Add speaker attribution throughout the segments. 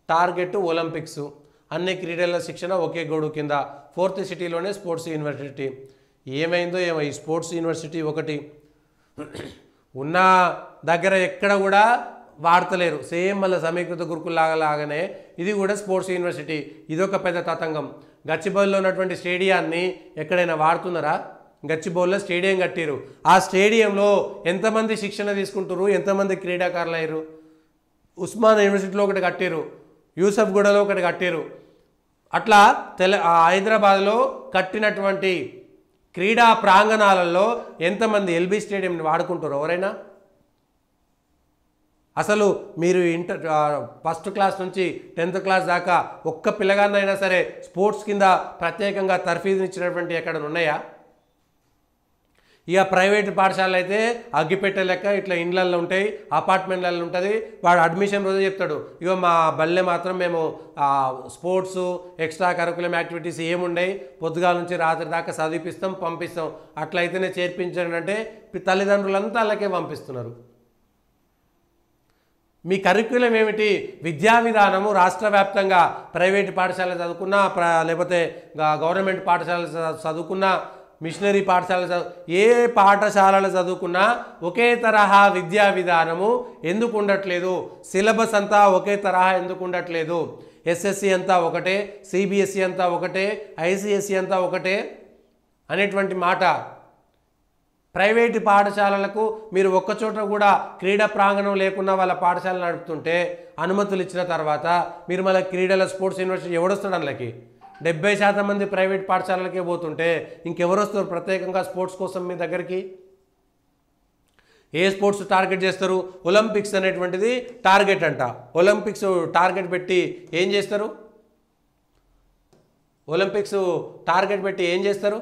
Speaker 1: target Olympics అన్ని క్రీడల శిక్షణ ఒకే గొడుగు కింద ఫోర్త్ సిటీలోనే స్పోర్ట్స్ యూనివర్సిటీ ఏమైందో ఏమో ఈ స్పోర్ట్స్ యూనివర్సిటీ ఒకటి ఉన్న దగ్గర ఎక్కడ కూడా వాడతలేరు సేమ్ మళ్ళీ సమీకృత గురుకుల్లాగా లాగానే ఇది కూడా స్పోర్ట్స్ యూనివర్సిటీ ఇదొక పెద్ద తతంగం గచ్చిబౌలిలో ఉన్నటువంటి స్టేడియాన్ని ఎక్కడైనా వాడుతున్నారా గచ్చిబౌలిలో స్టేడియం కట్టిరు ఆ స్టేడియంలో ఎంతమంది శిక్షణ తీసుకుంటారు ఎంతమంది క్రీడాకారులు అయ్యారు ఉస్మాన్ యూనివర్సిటీలో ఒకటి కట్టారు యూసఫ్గూడలో ఒకటి కట్టారు అట్లా తెల ఆ హైదరాబాద్లో కట్టినటువంటి క్రీడా ప్రాంగణాలలో ఎంతమంది ఎల్బీ స్టేడియంని వాడుకుంటారు ఎవరైనా అసలు మీరు ఇంటర్ ఆ, ఫస్ట్ క్లాస్ నుంచి టెన్త్ క్లాస్ దాకా ఒక్క పిల్లగానైనా సరే స్పోర్ట్స్ కింద ప్రత్యేకంగా తర్ఫీదుని ఇచ్చినటువంటి ఎక్కడ ఉన్నాయా ఇక ప్రైవేట్ పాఠశాలలు అయితే అగ్గిపెట్టె లెక్క ఇట్లా ఇండ్లల్లో ఉంటాయి అపార్ట్మెంట్లలో ఉంటుంది వాడు అడ్మిషన్ రోజు చెప్తాడు ఇగో మా బల్లె మాత్రం మేము ఆ, స్పోర్ట్స్ ఎక్స్ట్రా కరికులం యాక్టివిటీస్ ఏముండయి పొద్దుగాల నుంచి రాత్రి దాకా చదివిపిస్తాం పంపిస్తాం అట్లయితేనే చేర్పించండి అంటే పి- తల్లిదండ్రులంతా అలాగే పంపిస్తున్నారు మీ కరిక్యులం ఏమిటి విద్యా విధానము రాష్ట్ర వ్యాప్తంగా ప్రైవేట్ పాఠశాల చదువుకున్నా ప్ర లేకపోతే గ- గవర్నమెంట్ పాఠశాల చ- చదువుకున్నా మిషనరీ పాఠశాల చదువు ఏ పాఠశాలలు చదువుకున్నా ఒకే తరహా విద్యా విధానము ఎందుకు ఉండట్లేదు సిలబస్ అంతా ఒకే తరహా ఎందుకు ఉండట్లేదు ఎస్ఎస్సి అంతా ఒకటే సిబిఎస్ఈ అంతా ఒకటే ఐసిఎస్సి అంతా ఒకటే అనేటువంటి మాట ప్రైవేటు పాఠశాలలకు మీరు ఒక్కచోట కూడా క్రీడా ప్రాంగణం లేకుండా వాళ్ళ పాఠశాల నడుపుతుంటే అనుమతులు ఇచ్చిన తర్వాత మీరు మళ్ళీ క్రీడల స్పోర్ట్స్ యూనివర్సిటీ ఎవడొస్తాడు అందులోకి డెబ్బై శాతం మంది ప్రైవేట్ పాఠశాలలకే పోతుంటే ఇంకెవరు వస్తారు ప్రత్యేకంగా స్పోర్ట్స్ కోసం మీ దగ్గరికి ఏ స్పోర్ట్స్ టార్గెట్ చేస్తారు ఒలింపిక్స్ అనేటువంటిది టార్గెట్ అంట ఒలింపిక్స్ టార్గెట్ పెట్టి ఏం చేస్తారు ఒలింపిక్స్ టార్గెట్ పెట్టి ఏం చేస్తారు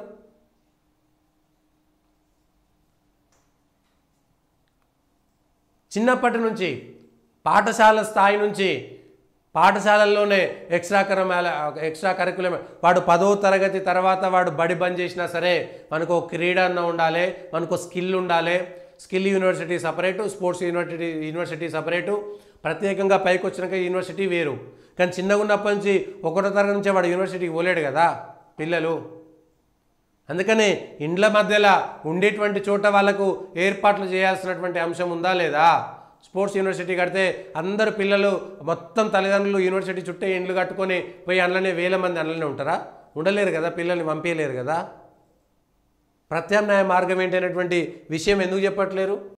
Speaker 1: చిన్నప్పటి నుంచి పాఠశాల స్థాయి నుంచి పాఠశాలల్లోనే ఎక్స్ట్రా కరమాల ఎక్స్ట్రా కరికులం వాడు పదో తరగతి తర్వాత వాడు బడి బంద్ చేసినా సరే మనకు ఒక క్రీడ అన్న ఉండాలి మనకు స్కిల్ ఉండాలి skill university separate sports university university separate ప్రత్యేకంగా పైకి వచ్చినాక యూనివర్సిటీ వేరు కానీ చిన్నగా ఉన్నప్పటి నుంచి ఒకటో తరగతి నుంచే వాడు యూనివర్సిటీకి పోలేడు కదా పిల్లలు అందుకని ఇండ్ల మధ్యలో ఉండేటువంటి చోట వాళ్ళకు ఏర్పాట్లు చేయాల్సినటువంటి అంశం ఉందా లేదా స్పోర్ట్స్ యూనివర్సిటీ కడితే అందరు పిల్లలు మొత్తం తల్లిదండ్రులు యూనివర్సిటీ చుట్టే ఇండ్లు కట్టుకొని పోయి అందులోనే వేల మంది అందులోనే ఉంటారా ఉండలేరు కదా పిల్లల్ని పంపించలేరు కదా ప్రత్యామ్నాయ మార్గం ఏంటనేటువంటి విషయం ఎందుకు చెప్పట్లేరు